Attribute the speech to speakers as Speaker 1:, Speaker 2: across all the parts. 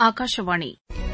Speaker 1: ஆகாஷவாணி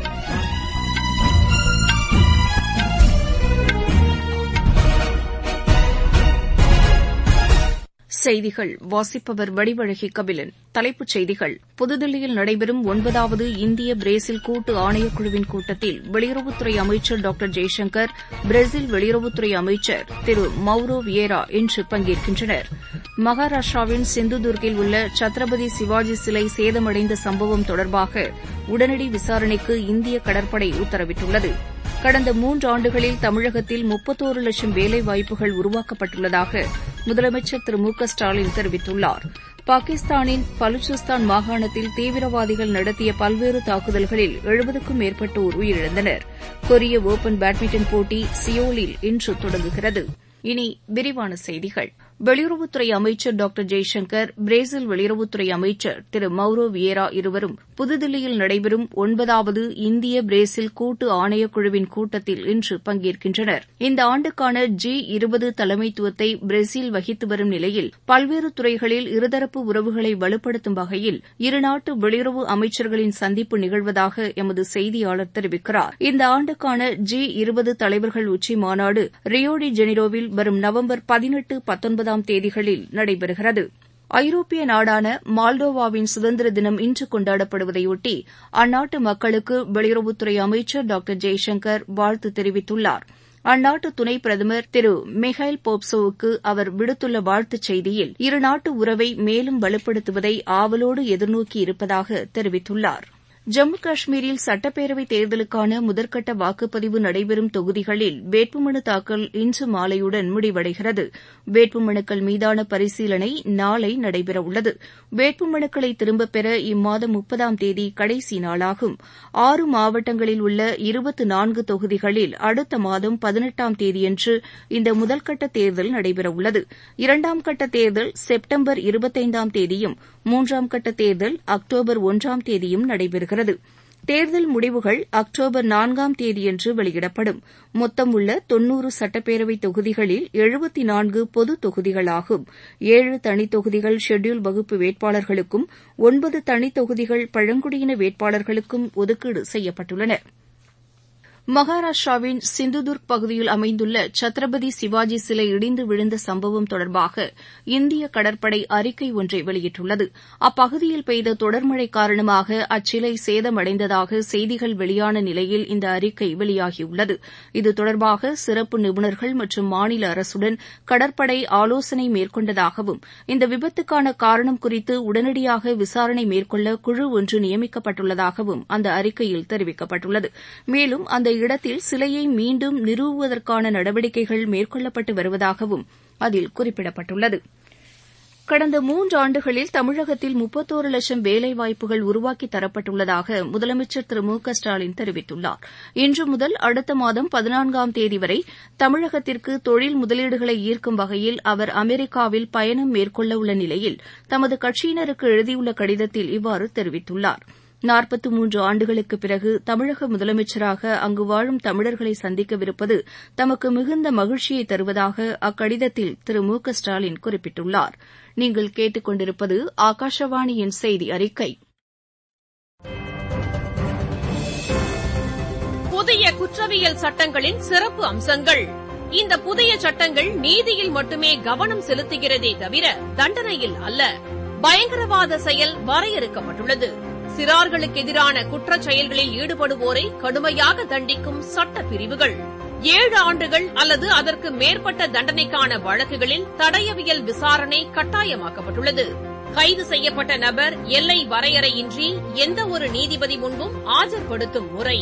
Speaker 1: செய்திகள் வாசிப்பவர் வடிவழகி கபிலன் தலைப்புச் செய்திகள் புதுதில்லியில் நடைபெறும் ஒன்பதாவது இந்திய பிரேசில் கூட்டு ஆணையக்குழுவின் கூட்டத்தில் வெளியுறவுத்துறை அமைச்சர் டாக்டர் ஜெய்சங்கர் பிரேசில் வெளியுறவுத்துறை அமைச்சர் திரு மௌரோ வியேரா இன்று பங்கேற்கின்றனர் மகாராஷ்டிராவின் சிந்துதுர்கில் உள்ள சத்ரபதி சிவாஜி சிலை சேதமடைந்த சம்பவம் தொடர்பாக உடனடி விசாரணைக்கு இந்திய கடற்படை உத்தரவிட்டுள்ளது கடந்த மூன்றாண்டுகளில் தமிழகத்தில் முப்பத்தோரு லட்சம் வேலைவாய்ப்புகள் உருவாக்கப்பட்டுள்ளதாக முதலமைச்சர் திரு மு க ஸ்டாலின் தெரிவித்துள்ளார் பாகிஸ்தானின் பலுச்சிஸ்தான் மாகாணத்தில் தீவிரவாதிகள் நடத்திய பல்வேறு தாக்குதல்களில் எழுபதுக்கும் மேற்பட்டோர் உயிரிழந்தனர் கொரிய ஒபன் பேட்மிண்டன் போட்டி சியோலில் இன்று தொடங்குகிறது இனி விரிவான செய்திகள் வெளியுறவுத்துறை அமைச்சர் டாக்டர் ஜெய்சங்கர் பிரேசில் வெளியுறவுத்துறை அமைச்சர் திரு மௌரோ வியேரா இருவரும் புதுதில்லியில் நடைபெறும் ஒன்பதாவது இந்திய பிரேசில் கூட்டு ஆணையக்குழுவின் கூட்டத்தில் இன்று பங்கேற்கின்றனர் இந்த ஆண்டுக்கான ஜி இருபது தலைமைத்துவத்தை பிரேசில் வகித்து வரும் நிலையில் பல்வேறு துறைகளில் இருதரப்பு உறவுகளை வலுப்படுத்தும் வகையில் இருநாட்டு வெளியுறவு அமைச்சர்களின் சந்திப்பு நிகழ்வதாக எமது செய்தியாளர் தெரிவிக்கிறார் இந்த ஆண்டுக்கான ஜி இருபது தலைவர்கள் உச்சி மாநாடு ரியோ டி ஜெனிரோவில் வரும் நவம்பர் பதினெட்டு பத்தொன்பது ஒன்பதாம் தேதிகளில் நடைபெறுகிறது ஐரோப்பிய நாடான மால்டோவாவின் சுதந்திர தினம் இன்று கொண்டாடப்படுவதையொட்டி அந்நாட்டு மக்களுக்கு வெளியுறவுத்துறை அமைச்சர் டாக்டர் ஜெய்சங்கர் வாழ்த்து தெரிவித்துள்ளார் அந்நாட்டு துணை பிரதமர் திரு மிஹைல் போப்சோவுக்கு அவர் விடுத்துள்ள வாழ்த்துச் செய்தியில் இருநாட்டு உறவை மேலும் வலுப்படுத்துவதை ஆவலோடு எதிர்நோக்கி இருப்பதாக தெரிவித்துள்ளார் ஜம்மு காஷ்மீரில் சட்டப்பேரவைத் தேர்தலுக்கான முதற்கட்ட வாக்குப்பதிவு நடைபெறும் தொகுதிகளில் வேட்புமனு தாக்கல் இன்று மாலையுடன் முடிவடைகிறது வேட்புமனுக்கள் மீதான பரிசீலனை நாளை நடைபெறவுள்ளது வேட்புமனுக்களை திரும்பப் பெற இம்மாதம் முப்பதாம் தேதி கடைசி நாளாகும் ஆறு மாவட்டங்களில் உள்ள இருபத்து நான்கு தொகுதிகளில் அடுத்த மாதம் பதினெட்டாம் தேதியன்று இந்த முதல்கட்ட தேர்தல் நடைபெறவுள்ளது இரண்டாம் கட்ட தேர்தல் செப்டம்பர் இருபத்தைந்தாம் தேதியும் மூன்றாம் கட்ட தேர்தல் அக்டோபர் ஒன்றாம் தேதியும் நடைபெறுகிறது தேர்தல் முடிவுகள் அக்டோபர் நான்காம் தேதியன்று வெளியிடப்படும் மொத்தம் உள்ள தொன்னூறு சட்டப்பேரவை தொகுதிகளில் எழுபத்தி நான்கு பொது தொகுதிகளாகும் ஏழு தனித் தொகுதிகள் ஷெட்யூல்ட் வகுப்பு வேட்பாளர்களுக்கும் ஒன்பது தனித் தொகுதிகள் பழங்குடியின வேட்பாளர்களுக்கும் ஒதுக்கீடு செய்யப்பட்டுள்ளன மகாராஷ்டிராவின் சிந்துதுர்க் பகுதியில் அமைந்துள்ள சத்ரபதி சிவாஜி சிலை இடிந்து விழுந்த சம்பவம் தொடர்பாக இந்திய கடற்படை அறிக்கை ஒன்றை வெளியிட்டுள்ளது அப்பகுதியில் பெய்த தொடர் மழை காரணமாக அச்சிலை சேதமடைந்ததாக செய்திகள் வெளியான நிலையில் இந்த அறிக்கை வெளியாகியுள்ளது இது தொடர்பாக சிறப்பு நிபுணர்கள் மற்றும் மாநில அரசுடன் கடற்படை ஆலோசனை மேற்கொண்டதாகவும் இந்த விபத்துக்கான காரணம் குறித்து உடனடியாக விசாரணை மேற்கொள்ள குழு ஒன்று நியமிக்கப்பட்டுள்ளதாகவும் அந்த அறிக்கையில் தெரிவிக்கப்பட்டுள்ளது மேலும் அந்த இடத்தில் சிலையை மீண்டும் நிறுவுவதற்கான நடவடிக்கைகள் மேற்கொள்ளப்பட்டு வருவதாகவும் அதில் குறிப்பிடப்பட்டுள்ளது கடந்த மூன்றாண்டுகளில் தமிழகத்தில் முப்பத்தோரு லட்சம் வேலைவாய்ப்புகள் உருவாக்கித் தரப்பட்டுள்ளதாக முதலமைச்சர் திரு மு க ஸ்டாலின் தெரிவித்துள்ளார் இன்று முதல் அடுத்த மாதம் பதினான்காம் தேதி வரை தமிழகத்திற்கு தொழில் முதலீடுகளை ஈர்க்கும் வகையில் அவர் அமெரிக்காவில் பயணம் மேற்கொள்ள உள்ள நிலையில் தமது கட்சியினருக்கு எழுதியுள்ள கடிதத்தில் இவ்வாறு தெரிவித்துள்ளாா் நாற்பத்து மூன்று ஆண்டுகளுக்கு பிறகு தமிழக முதலமைச்சராக அங்கு வாழும் தமிழர்களை சந்திக்கவிருப்பது தமக்கு மிகுந்த மகிழ்ச்சியை தருவதாக அக்கடிதத்தில் திரு மு க ஸ்டாலின் குறிப்பிட்டுள்ளார் நீங்கள் கேட்டுக் கொண்டிருப்பது ஆகாஷவாணியின் செய்தி அறிக்கை
Speaker 2: புதிய குற்றவியல் சட்டங்களின் சிறப்பு அம்சங்கள் இந்த புதிய சட்டங்கள் நீதியில் மட்டுமே கவனம் செலுத்துகிறதே தவிர தண்டனையில் அல்ல பயங்கரவாத செயல் வரையறுக்கப்பட்டுள்ளது சிறார்களுக்கு எதிரான குற்றச் செயல்களில் ஈடுபடுவோரை கடுமையாக தண்டிக்கும் சட்ட பிரிவுகள் ஏழு ஆண்டுகள் அல்லது அதற்கு மேற்பட்ட தண்டனைக்கான வழக்குகளில் தடயவியல் விசாரணை கட்டாயமாக்கப்பட்டுள்ளது கைது செய்யப்பட்ட நபர் எல்லை வரையறையின்றி எந்த ஒரு நீதிபதி முன்பும் ஆஜர்படுத்தும் முறை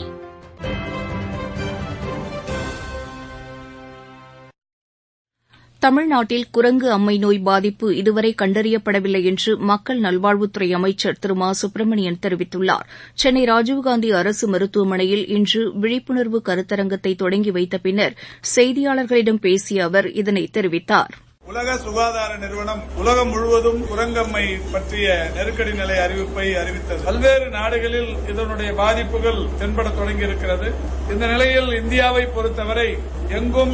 Speaker 1: தமிழ்நாட்டில் குரங்கு அம்மை நோய் பாதிப்பு இதுவரை கண்டறியப்படவில்லை என்று மக்கள் நல்வாழ்வுத்துறை அமைச்சர் திரு மா சுப்பிரமணியன் தெரிவித்துள்ளார் சென்னை ராஜீவ்காந்தி அரசு மருத்துவமனையில் இன்று விழிப்புணர்வு கருத்தரங்கத்தை தொடங்கி வைத்த பின்னர் செய்தியாளர்களிடம் பேசிய அவர் இதனை தெரிவித்தார்
Speaker 3: உலக சுகாதார நிறுவனம் உலகம் முழுவதும் குரங்கம்மை பற்றிய நெருக்கடி நிலை அறிவிப்பை அறிவித்தது பல்வேறு நாடுகளில் இதனுடைய பாதிப்புகள் தென்பட தொடங்கியிருக்கிறது இந்த நிலையில் இந்தியாவை பொறுத்தவரை எங்கும்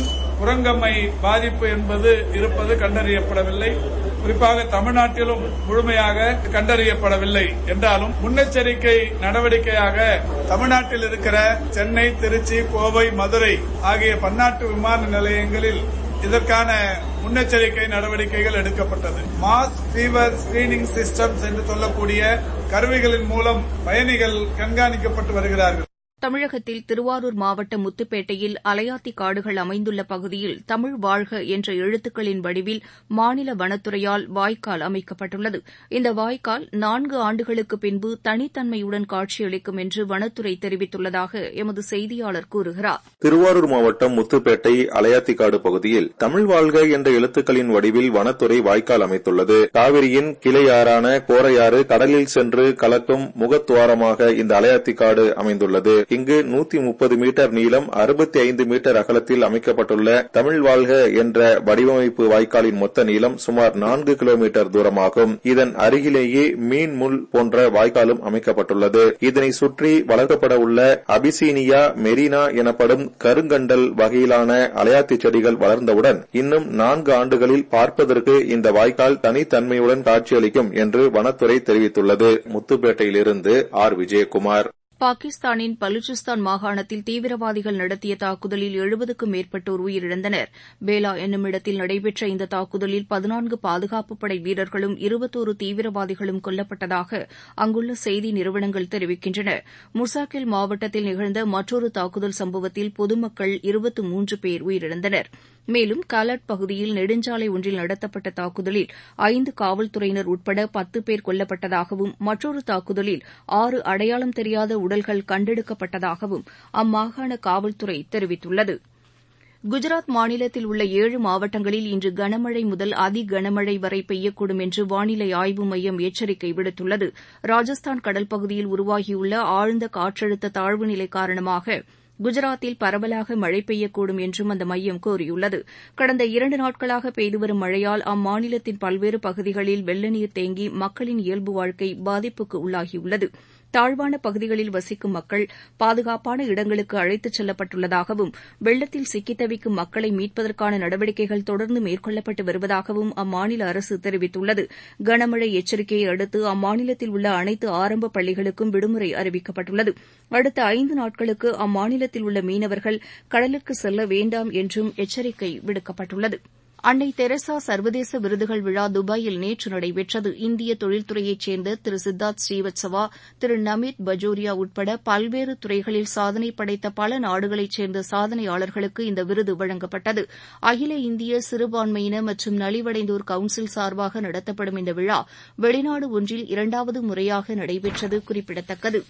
Speaker 3: குரங்கம்மை பாதிப்பு என்பது இருப்பது கண்டறியப்படவில்லை குறிப்பாக தமிழ்நாட்டிலும் முழுமையாக கண்டறியப்படவில்லை என்றாலும் முன்னெச்சரிக்கை நடவடிக்கையாக தமிழ்நாட்டில் இருக்கிற சென்னை திருச்சி கோவை மதுரை ஆகிய பன்னாட்டு விமான நிலையங்களில் இதற்கான முன்னெச்சரிக்கை நடவடிக்கைகள் எடுக்கப்பட்டது மாஸ் ஃபீவர் ஸ்கிரீனிங் சிஸ்டம்ஸ் என்று சொல்லக்கூடிய கருவிகளின் மூலம் பயணிகள் கண்காணிக்கப்பட்டு வருகிறார்கள்
Speaker 1: தமிழகத்தில் திருவாரூர் மாவட்டம் முத்துப்பேட்டையில் அலையாத்தி காடுகள் அமைந்துள்ள பகுதியில் தமிழ் வாழ்க என்ற எழுத்துக்களின் வடிவில் மாநில வனத்துறையால் வாய்க்கால் அமைக்கப்பட்டுள்ளது இந்த வாய்க்கால் நான்கு ஆண்டுகளுக்கு பின்பு தனித்தன்மையுடன் காட்சியளிக்கும் என்று வனத்துறை தெரிவித்துள்ளதாக எமது செய்தியாளர் கூறுகிறார்
Speaker 4: திருவாரூர் மாவட்டம் முத்துப்பேட்டை அலையாத்திக்காடு பகுதியில் தமிழ் வாழ்க என்ற எழுத்துக்களின் வடிவில் வனத்துறை வாய்க்கால் அமைத்துள்ளது காவிரியின் கிளையாறான கோரையாறு கடலில் சென்று கலக்கும் முகத்துவாரமாக இந்த அலையாத்திக்காடு அமைந்துள்ளது இங்கு நூத்தி முப்பது மீட்டர் நீளம் அறுபத்தி ஐந்து மீட்டர் அகலத்தில் அமைக்கப்பட்டுள்ள தமிழ் வாழ்க என்ற வடிவமைப்பு வாய்க்காலின் மொத்த நீளம் சுமார் நான்கு கிலோமீட்டர் தூரமாகும் இதன் அருகிலேயே மீன் முள் போன்ற வாய்க்காலும் அமைக்கப்பட்டுள்ளது இதனை சுற்றி வளர்க்கப்பட உள்ள அபிசீனியா மெரினா எனப்படும் கருங்கண்டல் வகையிலான அலையாத்தி செடிகள் வளர்ந்தவுடன் இன்னும் நான்கு ஆண்டுகளில் பார்ப்பதற்கு இந்த வாய்க்கால் தனித்தன்மையுடன் காட்சியளிக்கும் என்று வனத்துறை தெரிவித்துள்ளது முத்துப்பேட்டையிலிருந்து ஆர் விஜயகுமார்
Speaker 1: பாகிஸ்தானின் பலுச்சிஸ்தான் மாகாணத்தில் தீவிரவாதிகள் நடத்திய தாக்குதலில் எழுபதுக்கும் மேற்பட்டோர் உயிரிழந்தனர் பேலா என்னுமிடத்தில் நடைபெற்ற இந்த தாக்குதலில் பதினான்கு பாதுகாப்புப் படை வீரர்களும் இருபத்தோரு தீவிரவாதிகளும் கொல்லப்பட்டதாக அங்குள்ள செய்தி நிறுவனங்கள் தெரிவிக்கின்றன முசாக்கில் மாவட்டத்தில் நிகழ்ந்த மற்றொரு தாக்குதல் சம்பவத்தில் பொதுமக்கள் இருபத்து மூன்று பேர் உயிரிழந்தனர் மேலும் காலட் பகுதியில் நெடுஞ்சாலை ஒன்றில் நடத்தப்பட்ட தாக்குதலில் ஐந்து காவல்துறையினர் உட்பட பத்து பேர் கொல்லப்பட்டதாகவும் மற்றொரு தாக்குதலில் ஆறு அடையாளம் தெரியாத உடல்கள் கண்டெடுக்கப்பட்டதாகவும் அம்மாகாண காவல்துறை தெரிவித்துள்ளது குஜராத் மாநிலத்தில் உள்ள ஏழு மாவட்டங்களில் இன்று கனமழை முதல் அதி கனமழை வரை பெய்யக்கூடும் என்று வானிலை ஆய்வு மையம் எச்சரிக்கை விடுத்துள்ளது ராஜஸ்தான் கடல் பகுதியில் உருவாகியுள்ள ஆழ்ந்த காற்றழுத்த தாழ்வுநிலை காரணமாக குஜராத்தில் பரவலாக மழை பெய்யக்கூடும் என்றும் அந்த மையம் கூறியுள்ளது கடந்த இரண்டு நாட்களாக பெய்து வரும் மழையால் அம்மாநிலத்தின் பல்வேறு பகுதிகளில் வெள்ள நீர் தேங்கி மக்களின் இயல்பு வாழ்க்கை பாதிப்புக்கு உள்ளாகியுள்ளது தாழ்வான பகுதிகளில் வசிக்கும் மக்கள் பாதுகாப்பான இடங்களுக்கு அழைத்துச் செல்லப்பட்டுள்ளதாகவும் வெள்ளத்தில் சிக்கித் தவிக்கும் மக்களை மீட்பதற்கான நடவடிக்கைகள் தொடர்ந்து மேற்கொள்ளப்பட்டு வருவதாகவும் அம்மாநில அரசு தெரிவித்துள்ளது கனமழை எச்சரிக்கையை அடுத்து அம்மாநிலத்தில் உள்ள அனைத்து ஆரம்ப பள்ளிகளுக்கும் விடுமுறை அறிவிக்கப்பட்டுள்ளது அடுத்த ஐந்து நாட்களுக்கு அம்மாநிலத்தில் உள்ள மீனவர்கள் கடலுக்கு செல்ல வேண்டாம் என்றும் எச்சரிக்கை விடுக்கப்பட்டுள்ளது அன்னை தெரசா சர்வதேச விருதுகள் விழா துபாயில் நேற்று நடைபெற்றது இந்திய தொழில்துறையைச் சேர்ந்த திரு சித்தார்த் ஸ்ரீவத்சவா திரு நமித் பஜோரியா உட்பட பல்வேறு துறைகளில் சாதனை படைத்த பல நாடுகளைச் சேர்ந்த சாதனையாளர்களுக்கு இந்த விருது வழங்கப்பட்டது அகில இந்திய சிறுபான்மையின மற்றும் நலிவடைந்தோர் கவுன்சில் சார்பாக நடத்தப்படும் இந்த விழா வெளிநாடு ஒன்றில் இரண்டாவது முறையாக நடைபெற்றது குறிப்பிடத்தக்கது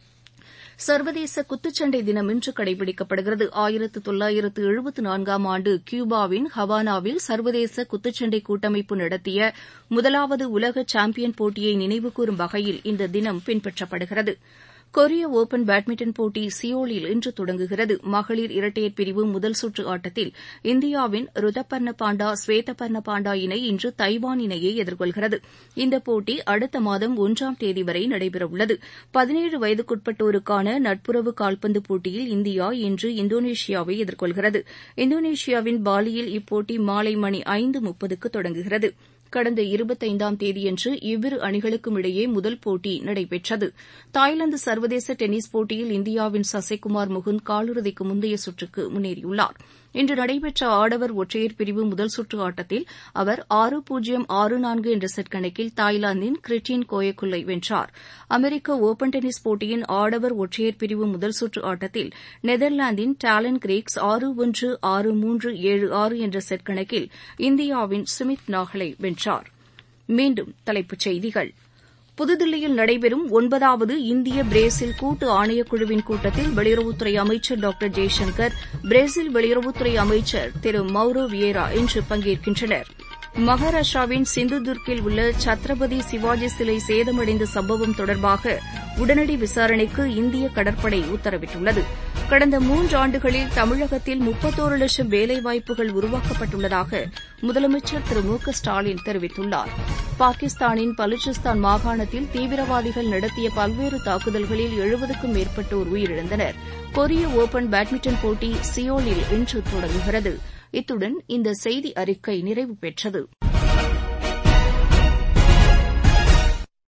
Speaker 1: சர்வதேச குத்துச்சண்டை தினம் இன்று கடைபிடிக்கப்படுகிறது ஆயிரத்து தொள்ளாயிரத்து எழுபத்து நான்காம் ஆண்டு கியூபாவின் ஹவானாவில் சர்வதேச குத்துச்சண்டை கூட்டமைப்பு நடத்திய முதலாவது உலக சாம்பியன் போட்டியை நினைவுகூரும் வகையில் இந்த தினம் பின்பற்றப்படுகிறது கொரிய ஒபன் பேட்மிண்டன் போட்டி சியோலில் இன்று தொடங்குகிறது மகளிர் இரட்டையர் பிரிவு முதல் சுற்று ஆட்டத்தில் இந்தியாவின் ருதபர்ண பாண்டா ஸ்வேதபர்ண பாண்டா இணை இன்று தைவான் இணையை எதிர்கொள்கிறது இந்த போட்டி அடுத்த மாதம் ஒன்றாம் தேதி வரை நடைபெறவுள்ளது பதினேழு வயதுக்குட்பட்டோருக்கான நட்புறவு கால்பந்து போட்டியில் இந்தியா இன்று இந்தோனேஷியாவை எதிர்கொள்கிறது இந்தோனேஷியாவின் பாலியில் இப்போட்டி மாலை மணி ஐந்து முப்பதுக்கு தொடங்குகிறது கடந்த இருபத்தைந்தாம் தேதியன்று இவ்விரு அணிகளுக்கும் இடையே முதல் போட்டி நடைபெற்றது தாய்லாந்து சர்வதேச டென்னிஸ் போட்டியில் இந்தியாவின் சசிகுமார் முகுந்த் காலிறுதிக்கு முந்தைய சுற்றுக்கு முன்னேறியுள்ளார் இன்று நடைபெற்ற ஆடவர் ஒற்றையர் பிரிவு முதல் சுற்று ஆட்டத்தில் அவர் ஆறு பூஜ்ஜியம் ஆறு நான்கு என்ற செட் கணக்கில் தாய்லாந்தின் கிரிட்டின் கோயக்குல்லை வென்றார் அமெரிக்க ஒபன் டென்னிஸ் போட்டியின் ஆடவர் ஒற்றையர் பிரிவு முதல் சுற்று ஆட்டத்தில் நெதர்லாந்தின் டாலன் கிரீக்ஸ் ஆறு ஒன்று ஆறு மூன்று ஏழு ஆறு என்ற செட் கணக்கில் இந்தியாவின் சுமித் நாகலை வென்றார் மீண்டும் தலைப்புச் செய்திகள் புதுதில்லியில் நடைபெறும் ஒன்பதாவது இந்திய பிரேசில் கூட்டு ஆணையக்குழுவின் கூட்டத்தில் வெளியுறவுத்துறை அமைச்சர் டாக்டர் ஜெய்சங்கர் பிரேசில் வெளியுறவுத்துறை அமைச்சர் திரு மௌரோ வியேரா இன்று பங்கேற்கின்றனர் மகாராஷ்டிராவின் சிந்துதுர்க்கில் உள்ள சத்ரபதி சிவாஜி சிலை சேதமடைந்த சம்பவம் தொடர்பாக உடனடி விசாரணைக்கு இந்திய கடற்படை உத்தரவிட்டுள்ளது கடந்த மூன்றாண்டுகளில் தமிழகத்தில் முப்பத்தோரு லட்சம் வேலைவாய்ப்புகள் உருவாக்கப்பட்டுள்ளதாக முதலமைச்சர் திரு மு க ஸ்டாலின் தெரிவித்துள்ளார் பாகிஸ்தானின் பலுச்சிஸ்தான் மாகாணத்தில் தீவிரவாதிகள் நடத்திய பல்வேறு தாக்குதல்களில் எழுபதுக்கும் மேற்பட்டோர் உயிரிழந்தனர் கொரிய ஒபன் பேட்மிண்டன் போட்டி சியோலில் இன்று தொடங்குகிறது இத்துடன் இந்த செய்தி அறிக்கை நிறைவு பெற்றது